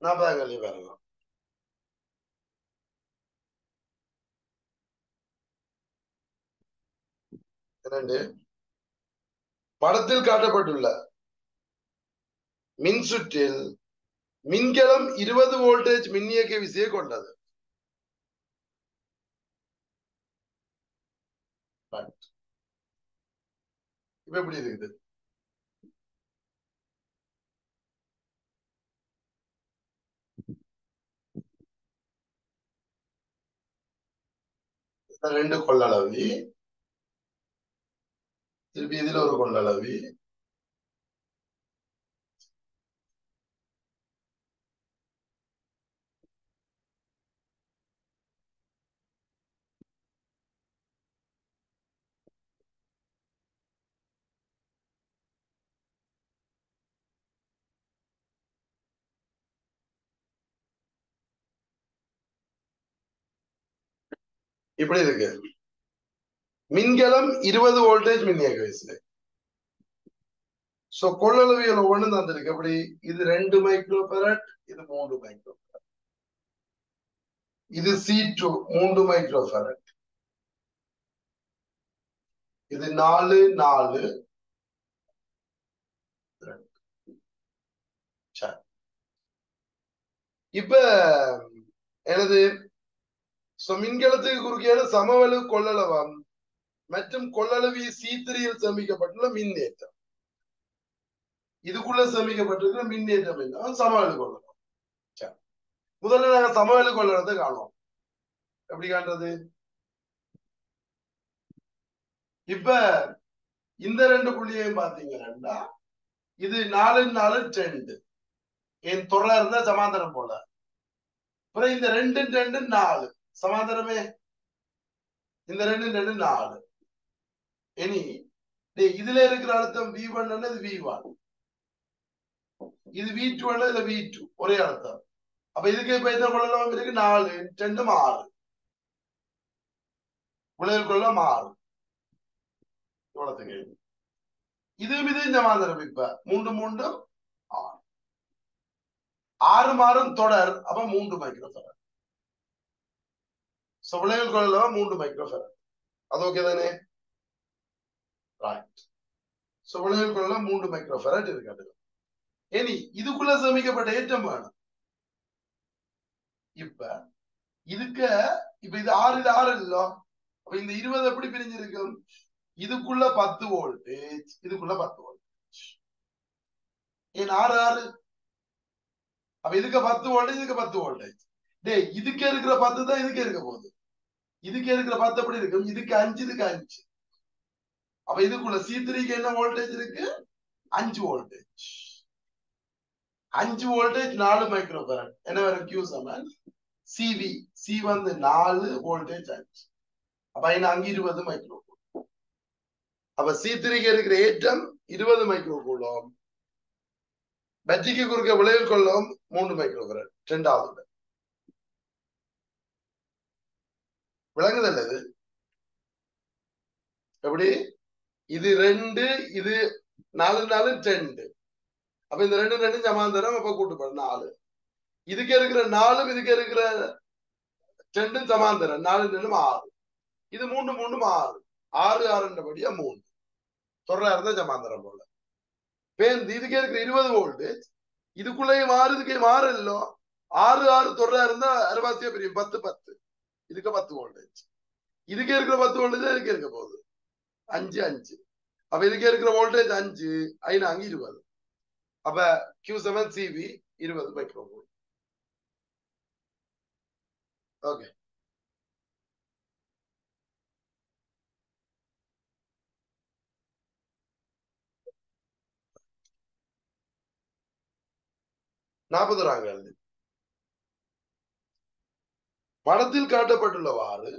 நாற்பதாம் கேள்வி பாருங்க இரண்டு படத்தில் காட்டப்பட்டுள்ள மின்சுற்றில் மின்கலம் இருபது வோல்டேஜ் மின்னியக்க விசையை கொண்டது Right. இப்ப எப்படி இருக்குது இந்த ரெண்டு கொள்ளளவி திருப்பி இதுல ஒரு கொள்ளளவி இப்படி இருக்கு மின்கலம் இருபது வோல்டேஜ் மின்னியக்க விசை சோ கொள்ளளவியல் ஒவ்வொன்று தந்திருக்கு எப்படி இது ரெண்டு மைக்ரோ ஃபெரட் இது மூன்று மைக்ரோ ஃபெரட் இது சி டூ மூன்று மைக்ரோ ஃபெரட் இது நாலு நாலு ரெண்டு. சரி. இப்ப எனது சோ மின்கலத்துக்கு குறுக்கியான சமவெளு கொள்ளளவம் மற்றும் கொள்ளளவி சி த்ரீயில் சேமிக்கப்பட்டுள்ள மின்னேற்றம் இதுக்குள்ள சேமிக்கப்பட்டிருக்கிற மின்னேற்றம் என்ன சமவெளு கொள்ளளம் சரி. முதல்ல நாங்க சமவெளு கொள்ளளத்தை காணுவோம் எப்படி காண்றது இப்ப இந்த ரெண்டு புள்ளியையும் பாத்தீங்கன்னா இது நாலு நாலு ரெண்டு என் தொடர் இருந்தா சமாந்தரம் போல அப்புறம் இந்த ரெண்டு ரெண்டு நாலு சமாந்தரமே இந்த ரெண்டு ரெண்டு நாலு இனி டேய், இதுல இருக்கிற அழுத்தம் வி ஒன் இது வி ஒன் இது வி டூ இது வி டூ ஒரே அழுத்தம் அப்ப இதுக்கு இப்ப என்ன கொள்ளலாம் இருக்கு நாலு ரெண்டும் ஆறு விளைவு கொள்ளலாம் ஆறு இவ்வளவுக்கு இதுவும் இது சமாந்தரம் இப்ப மூன்று மூன்று ஆறு ஆறு மாறும் தொடர் அப்ப மூன்று மைக்ரோ ஃபெரட் சோ விளைவு கொள்ளலாம் மூன்று மைக்ரோ ஃபெரட் அது ஓகே தானே ரைட் சோ விளைவு கொள்ளலாம் மூன்று மைக்ரோ ஃபெரட் இருக்காது இனி இதுக்குள்ள சேமிக்கப்பட்ட ஏற்றம் வேணும் இப்ப இதுக்கு இப்ப இது ஆறு இது ஆறு இல்ல அப்ப இந்த இருபது எப்படி பிரிஞ்சிருக்கும் இதுக்குள்ள பத்து வோல்டேஜ் இதுக்குள்ள பத்து வோல்டேஜ் ஏன் ஆறு ஆறு அப்ப இதுக்கு பத்து வோல்டேஜ் இதுக்கு பத்து வோல்டேஜ் டேய் இதுக்கு இருக்கிற பத்து தான் இதுக்கு இருக்க போகுது இதுக்கு இருக்கிற பத்து எப்படி இருக்கும் இதுக்கு அஞ்சு இதுக்கு அஞ்சு அப்ப இதுக்குள்ள சி த்ரீக்கு என்ன வோல்டேஜ் இருக்கு அஞ்சு வோல்டேஜ் அஞ்சு வோல்டேஜ் நாலு மைக்ரோ கரண்ட் என்ன வரும் கியூ சமன் சிவி சி வந்து நாலு வோல்டேஜ் அஞ்சு அப்ப என்ன அங்க இருபது மைக்ரோ அப்ப சி த்ரீக்கு இருக்கிற ஏற்றம் இருபது மைக்ரோ கூலம் பேட்டரிக்கு குறுக்க விளைவில் கொள்ளும் மூன்று மைக்ரோ கரண்ட் ரெண்டாவது விளங்குதல்ல இது எப்படி இது ரெண்டு இது நாலு நாலு ரெண்டு அப்ப இந்த ரெண்டு ரெண்டு சமாந்தரம் அப்ப கூட்டுப்படும் நாலு இதுக்கு இருக்கிற நாலும் இதுக்கு இருக்கிற ரெண்டும் சமாந்தரம் நாலு ரெண்டும் ஆறு இது மூணு மூணும் ஆறு ஆறு ஆறுன்றபடியா மூணு தொடரா இருந்தா சமாந்தரம் போல பேருந்து இதுக்கு இருக்கிற இருபது வோல்டேஜ் இதுக்குள்ளேயும் ஆறு இதுக்கு ஆறு இல்லோ ஆறு ஆறு தொடரா இருந்தா அரைவாசியா பிரியும் பத்து பத்து இதுக்கு பத்து வோல்டேஜ் இதுக்கு இருக்கிற பத்து வோல்டேஜ் இதுக்கு இருக்க போகுது அஞ்சு அஞ்சு அப்ப இதுக்கு இருக்கிற வோல்டேஜ் அஞ்சு ஐநாங்க இருபது அப்ப கியூ செவன் சிபி இருபது மைக்ரோ வோல்ட் ஓகே நாற்பது ராங்கள் படத்தில் காட்டப்பட்டுள்ளவாறு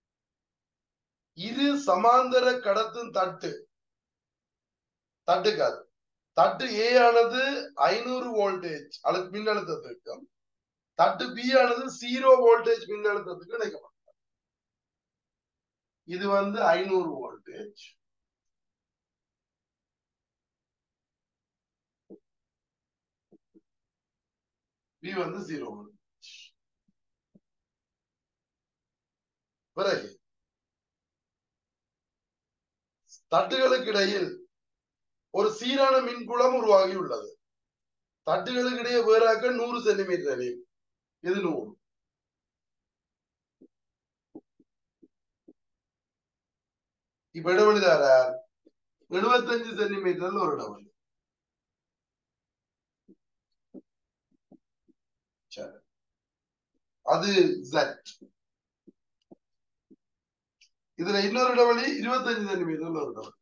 இரு சமாந்தர கடத்தும் தட்டு தட்டுக்காது தட்டு ஏ ஆனது ஐநூறு வோல்டேஜ் அழு மின்னழுத்தத்திற்கும் தட்டு பி ஆனது ஜீரோ வோல்டேஜ் மின்னழுத்தத்துக்கு இணைக்கப்பட்டது இது வந்து ஐநூறு வோல்டேஜ் பி வந்து ஜீரோ பிறகு தட்டுகளுக்கு இடையில் ஒரு சீரான மின்புலம் உருவாகி உள்ளது தட்டுகளுக்கு இடையே வேறாக்க நூறு சென்டிமீட்டர் இது நூறு இப்ப இடைவெளி தாரார் எழுபத்தஞ்சு சென்டிமீட்டர்ல ஒரு இடைவெளி சரி அது ஜெட் இதுல இன்னொரு இடைவெளி இருபத்தஞ்சு சென்டிமீட்டர்ல ஒரு இடைவெளி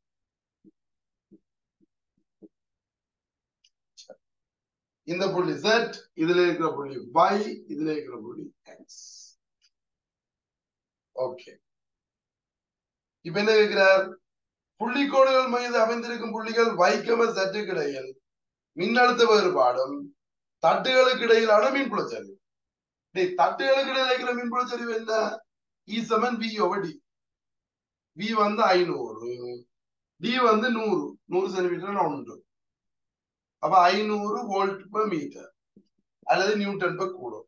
இந்த புள்ளி Z இதுல இருக்கிற புள்ளி Y இதுல இருக்கிற புள்ளி X ஓகே இப்ப என்ன கேட்கிறார் புள்ளிக்கோடுகள் மீது அமைந்திருக்கும் புள்ளிகள் வைக்கம சற்றுக்கு இடையில் மின்னழுத்த வேறுபாடும் தட்டுகளுக்கு இடையிலான மின்புலச்சரிவு டேய், தட்டுகளுக்கு இடையில இருக்கிற மின்புலச்சரிவு என்ன இ சமன் வி ஓவர் டி வி வந்து ஐநூறு டி வந்து நூறு நூறு சென்டிமீட்டர் உண்டு அப்ப ஐநூறு வோல்ட் per மீட்டர் அல்லது நியூட்டன் per கூடும்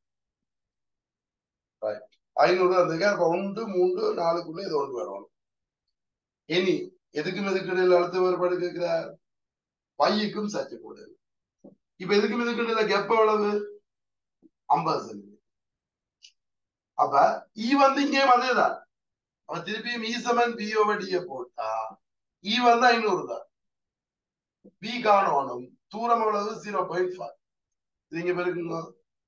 ஐநூறு இருந்துங்க அப்ப ஒன்று மூன்று நாலுக்குள்ள இது ஒன்று வரணும் இனி எதுக்கும் எதுக்கு இடையில அழுத்த வேறுபாடு கேட்கிறார் பையுக்கும் சற்று கூட இப்ப எதுக்கும் எதுக்கு இடையில கெப்ப எவ்வளவு ஐம்பது சென்டிமீட்டர் அப்ப இ வந்து இங்கேயும் அதேதான் அப்ப திருப்பியும் இ சமன் பி ஓவர் டிய போட்டா இ வந்து ஐநூறு தான் பி காணணும் தூரம் எவ்வளவு ஜீரோ பாயிண்ட் ஃபைவ் இது இங்க பெருக்குங்க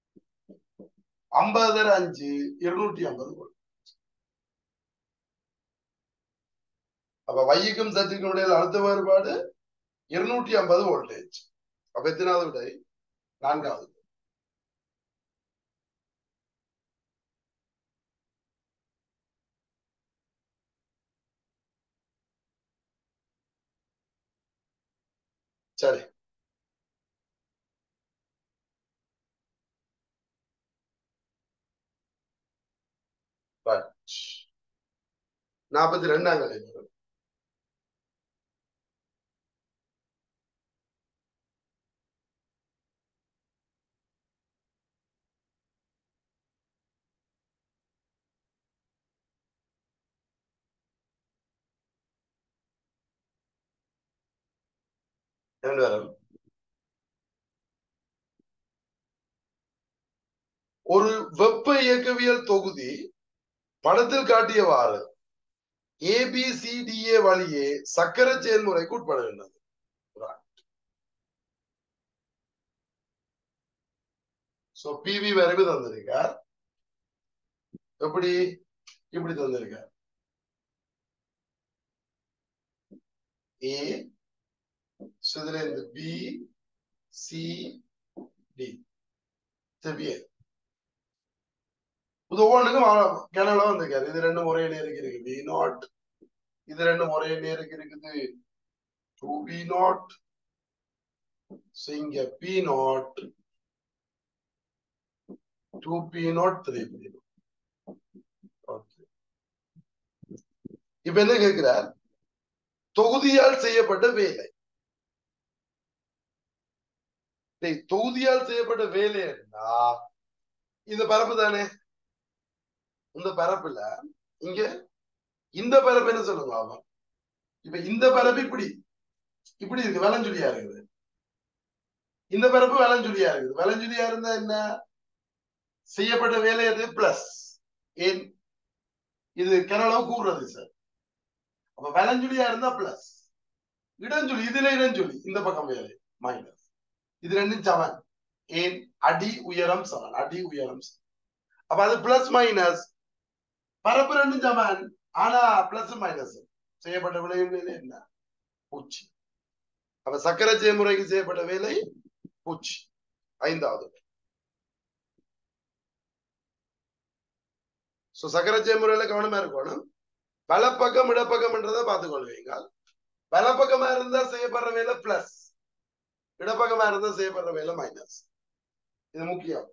ஐம்பது அஞ்சு இருநூற்றி ஐம்பது volt. அப்ப வைக்கும் சத்துக்கும் இடையில அழுத்த வேறுபாடு இருநூற்றி ஐம்பது வோல்டேஜ் அப்ப எத்தனாவது விடை நான்காவது சரி நாற்பத்தி ரெண்டாம் கலை ரெண்டு பேரும் ஒரு வெப்ப இயக்கவியல் தொகுதி படத்தில் காட்டியவாறு ஏபிசிடிஏ வழியே சக்கர செயல்முறைக்கு உட்படுகின்றது சோ பிவி வரைவு தந்திருக்கார் எப்படி இப்படி தந்திருக்கார் ஏ இதுல இருந்து பி சி டி செவியே இது ஒவ்வொன்றுக்கும் கிணல வந்திருக்காரு இது ரெண்டும் ஒரே நேருக்கு இருக்கு பி நாட் இது ரெண்டும் ஒரே நேருக்கு இருக்குது டூ பி நாட் இங்க B not two B not three B okay இப்ப என்ன கேட்கிறார் தொகுதியால் செய்யப்பட்ட வேலை டேய், தொகுதியால் செய்யப்பட்ட வேலை என்ன இந்த பரப்பு தானே இந்த பரப்புல இங்க இந்த பரப்பு என்ன சொல்லுங்க அவன் இப்ப இந்த பரப்பு இப்படி இப்படி இருக்கு வலஞ்சுழியா இருக்குது இந்த பரப்பு வலஞ்சுழியா இருக்குது வலஞ்சுழியா இருந்தா என்ன செய்யப்பட்ட வேலை அது பிளஸ் ஏன் இது கனளவு கூறுறது சார் அப்ப வலஞ்சுழியா இருந்தா பிளஸ் இடஞ்சுழி இதுல இடஞ்சுழி இந்த பக்கம் வேலை மைனஸ் இது ரெண்டும் சமன் ஏன் அடி உயரம் சமன் அடி உயரம் சமன். அப்ப அது பிளஸ் மைனஸ் பரப்பு ரெண்டும் சமன் ஆனா பிளஸ் மைனஸ் செய்யப்பட்ட விளைவு வேலை என்ன பூச்சி அப்ப சக்கர செயல்முறைக்கு செய்யப்பட்ட வேலை பூச்சி ஐந்தாவது சோ சக்கர செயல்முறையில கவனமா இருக்கணும் வலப்பக்கம் இடப்பக்கம்ன்றதை பார்த்துக்கொள்வீங்க வலப்பக்கமா இருந்தா செய்யப்படுற வேலை பிளஸ் இடப்பக்கமா இருந்தா செய்யப்படுற வேலை மைனஸ் இது முக்கியம்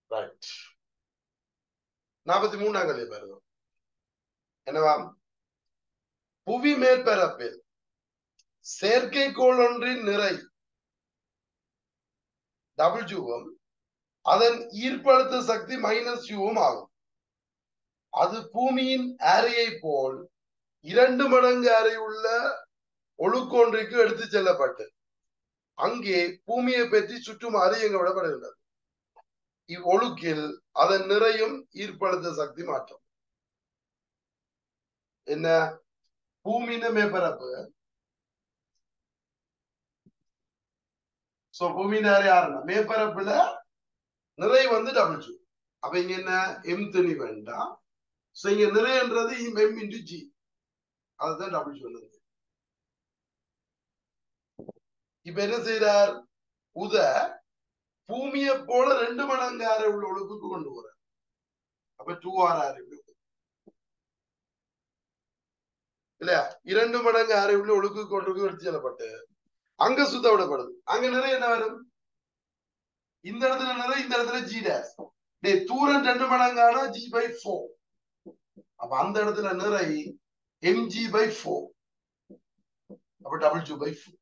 ரைட் நாற்பத்தி மூணாம் கல்வி பாருங்க என்னவா புவி மேற்பரப்பில் செயற்கைக்கோள் ஒன்றின் நிறை டபுள் ஜூவும் அதன் ஈர்ப்பழுத்த சக்தி மைனஸ் யூவும் ஆகும் அது பூமியின் அறையை போல் இரண்டு மடங்கு அறை உள்ள ஒழுக்கொன்றிற்கு எடுத்து செல்லப்பட்டு அங்கே பூமியை பற்றி சுற்றுமாறு எங்க விடப்படுகின்றது இவ்வொழுக்கில் அதன் நிறையும் ஈர்ப்பழுத்த சக்தி மாற்றம் என்ன பூமியின் மேற்பரப்பு சோ பூமியின் அறை யாருன்னா மேற்பரப்புல நிறை வந்து டபுள் ஜூ அப்ப இங்க என்ன எம் துணி வேண்டாம் சோ இங்க நிறைன்றது எம் இன்டு ஜி அதுதான் டபுள் ஜூ இப்ப என்ன செய்யறார் உத பூமியை போல ரெண்டு மடங்கு அறை உள்ள ஒழுக்குக்கு கொண்டு போற அப்ப டூ ஆர் ஆர் இல்லையா இரண்டு மடங்கு அறை உள்ள ஒழுக்கு கொண்டு போய் எடுத்து செல்லப்பட்டு அங்க சுத்த விடப்படுது அங்க நிறைய என்ன வரும் இந்த இடத்துல நிறைய இந்த இடத்துல ஜி டேஸ் டே தூரம் ரெண்டு மடங்கான ஜி பை ஃபோர் அப்ப அந்த இடத்துல நிறை எம்ஜி பை ஃபோர் அப்ப டபுள் ஜூ பை ஃபோர்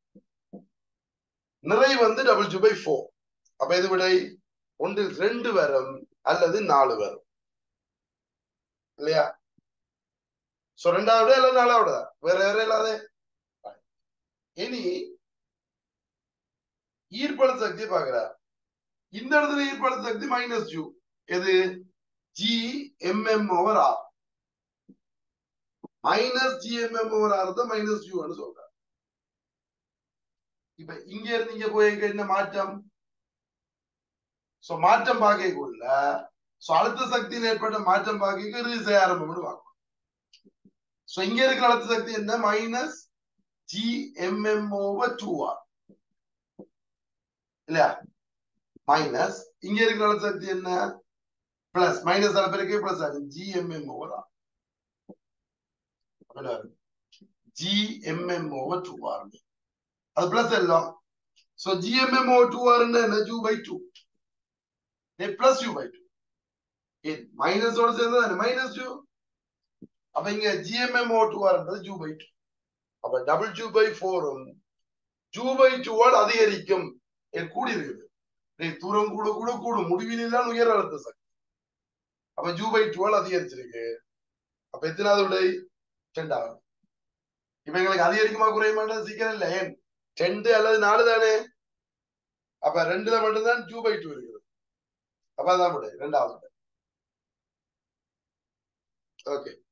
நிறை வந்து டபுள் ஜூ பை ஃபோர் அப்ப இது விடை ஒன்றில் ரெண்டு வரும் அல்லது நாலு வரும் இல்லையா சோ ரெண்டாவது அல்லது நாலாவது வேற வேற இல்லாத இனி ஈர்ப்பழுத்த சக்தி பாக்குறார் இந்த இடத்துல ஈர்ப்பழுத்த சக்தி மைனஸ் ஜூ எது G MM over R minus G MM over R தான் மைனஸ் ஜூன்னு சொல்றார் இப்ப இங்க இருந்து இங்க போய் என்ன மாற்றம் சோ மாற்றம் பார்க்கக்குள்ள சோ அழுத்த சக்தியில் ஏற்பட்ட மாற்றம் பார்க்க ரீசை ஆரம்பம் பார்க்கணும் சோ இங்க இருக்கிற அழுத்த சக்தி என்ன minus G MM over two R இல்லையா மைனஸ் இங்க இருக்கிற அழுத்த சக்தி என்ன பிளஸ் மைனஸ் சில பேருக்கு பிளஸ் ஆகும் G MM over R G MM over two R அது பிளஸ் எல்லாம் so GMM over two R என்ன U by two plus U by two மைனஸோட சேர்ந்தது மைனஸ் ஜூ அப்ப இங்க ஜிஎம்எம் ஓ டூ ஆர்ன்றது ஜூ பை டூ அப்ப டபுள் ஜூ பை ஃபோரும் ஜூ பை டூவால் அதிகரிக்கும் கூடி இருக்குது தூரம் கூட கூட கூடும் முடிவிலாம் உயர் அழுத்த சக்தி அப்ப ஜூ பை டூவால் அதிகரிச்சிருக்கு அப்ப எத்தனாவது விடை ரெண்டாவது இப்ப எங்களுக்கு அதிகரிக்குமா குறையுமான்றது சீக்கிரம் இல்லை ஏன் ரெண்டு அல்லது நாலு தானே அப்ப ரெண்டுல மட்டும்தான் ஜூ பை டூ இருக்குது அப்ப அதான் விடை ரெண்டாவது ஓகே